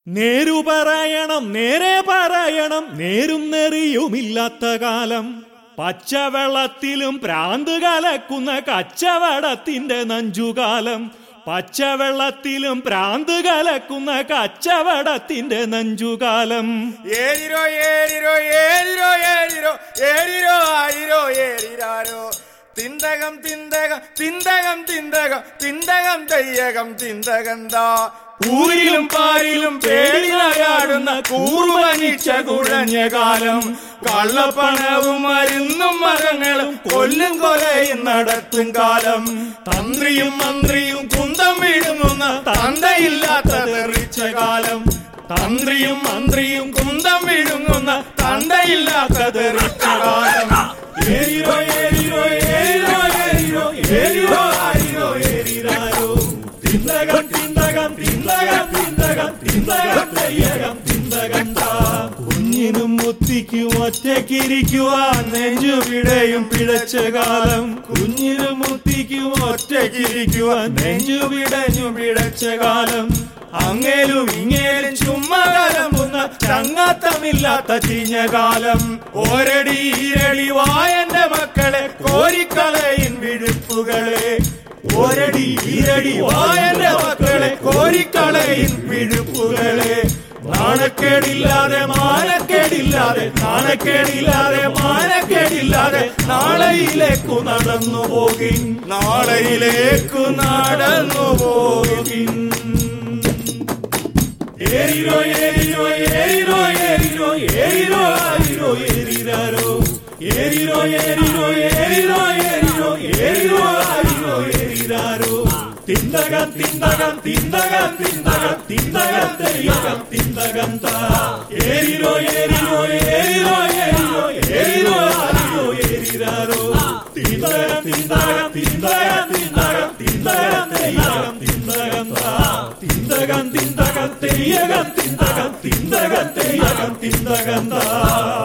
നേരു പറയണം നേരെ പറയണം നേരും നെറിയുമില്ലാത്ത കാലം പച്ചവെള്ളത്തിലും പ്രാന്ത് കലക്കുന്ന കച്ചവടത്തിന്റെ നഞ്ചുകാലം പച്ചവെള്ളത്തിലും പ്രാന്ത് കലക്കുന്ന കച്ചവടത്തിന്റെ നഞ്ചുകാലം ഏരിരോ ഏരിരോ ഏരിരോ ഏരിരോ ഏരിരോ ആയിരോ ഏരിരാരോ തിന്തകം തിന്തകം തിന്തകം തിന്തകം തിന്തകം തെയ്യകം തിന്തകന്താ ഊരിലും പാരിലും പേടിനയാടുന്ന കൂറുവനിച്ച കുഴഞ്ഞ കാലം കള്ളപ്പണവും മരുന്നും മരങ്ങളും കൊല്ലും കൊലയും നടത്തും കാലം തന്ത്രിയും മന്ത്രിയും കുന്തം വിഴുങ്ങുന്ന തന്തയില്ലാത്ത തെറിച്ച കാലം തന്ത്രിയും മന്ത്രിയും കുന്തം വിഴുങ്ങുന്ന തന്തയില്ലാത്ത തെറിച്ച കാലം ഏരിരോ ഏരിരോ ഏരിരോ ഏരിരോ ഏരിരോ ആയിരോ ഏരിരാരോ തിന്തകം തിന്തകം തിന്തകം തിന്തകം തിന്തകം തെയ്യകം തിന്തകം താ. കുഞ്ഞിനും മുത്തിക്കും ഒറ്റയ്ക്കിരിക്കുവാൻ നെഞ്ചു പിടയും പിഴച്ച കാലം കുഞ്ഞിനും മുത്തിക്കും ഒറ്റയ്ക്കിരിക്കുവാൻ നെഞ്ചു പിടഞ്ഞു പിഴച്ച കാലം അങ്ങേലും ഇങ്ങേലും ചുമ്മാ കലമ്പുന്ന ചങ്ങാത്തമില്ലാത്ത ചീഞ്ഞ കാലം ഒരടി ഈരടി വായന്റെ മക്കളെ കോരിക്കളയിൻ വിഴുപ്പുകളെ ഒരടി ഈരടി വായന്റെ മക്കളെ കോരിക്കളയിൻ വിഴുപ്പുകളെ നാണക്കേടില്ലാതെ മാനക്കേടില്ലാതെ നാണക്കേടില്ലാതെ മാനക്കേടില്ലാതെ നാളെയിലേക്കു നടന്നു പോകിൻ നാളെയിലേക്കു നടന്നു പോകിൻ ഏരിരോ ഏരിരോ ഏരിരോ ഏരിരോ ഏരിരോ ആയിരോ ഏരിരാരോ ഏരിരോ ഏരിരോ ഏരിരോ ഏരിരോ ഏരിരോ ആയിരോ ഏരിരാരോ തിന്തകം തിന്തകം തിന്തകം തിന്തകം തിന്തകം തെയ്യകം തിന്തകം താ. ഏരിരോ ഏരിരോ ഏരിരോ ഏരിരോ ഏരിരോ ആയിരോ ഏരിരാരോ തിന്തകം തിന്തകം തിന്തകം തിന്തകം തിന്തകം തെയ്യകം തിന്തകം താ. തിന്തകം തിന്തകം തെയ്യകം തിന്തകം തിന്തകം തെയ്യകം തിന്തകം താ